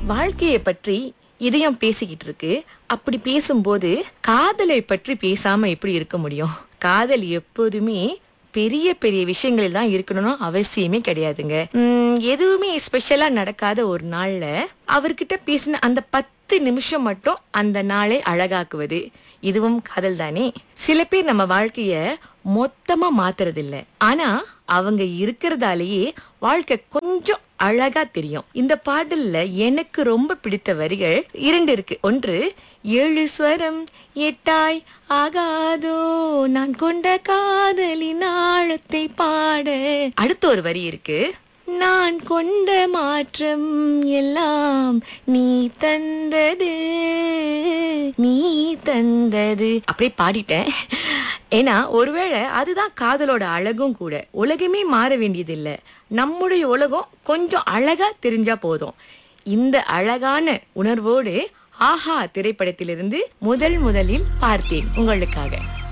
வாழ்க்கையை பற்றி இதயம் பேசிக்கிட்டு இருக்கு அப்படி பேசும்போது காதலை பற்றி பேசாம எப்படி இருக்க முடியும் காதல் எப்போதுமே பெரிய பெரிய விஷயங்களில் தான் இருக்கணும்னு அவசியமே கிடையாதுங்க உம், எதுவுமே ஸ்பெஷலா நடக்காத ஒரு நாள்ல அவர்கிட்ட பேசின அந்த பத்து நிமிஷம் மட்டும் அந்த நாளை அழகாக்குவது இதுவும் காதல் தானே சில பேர் நம்ம வாழ்க்கைய மொத்தமா மாத்துறது இல்ல ஆனா அவங்க இருக்கிறதாலேயே வாழ்க்கை கொஞ்சம் அழகா தெரியும் இந்த பாடல்ல எனக்கு ரொம்ப பிடித்த வரிகள் இரண்டு இருக்கு ஒன்று ஏழு ஸ்வரம் எட்டாய் ஆகாதோ நான் கொண்ட காதலின் ஆழத்தை பாட அடுத்த ஒரு வரி இருக்கு நான் கொண்ட மாற்றம் எல்லாம் நீ தந்தது நீ தந்தது அப்படியே பாடிட்டேன் ஏன்னா ஒருவேளை அதுதான் காதலோட அழகும் கூட உலகமே மாற வேண்டியதில்ல நம்முடைய உலகம் கொஞ்சம் அழகா தெரிஞ்சா போதும் இந்த அழகான உணர்வோடு ஆஹா திரைப்படத்திலிருந்து முதல் முதலில் பார்த்தேன் உங்களுக்காக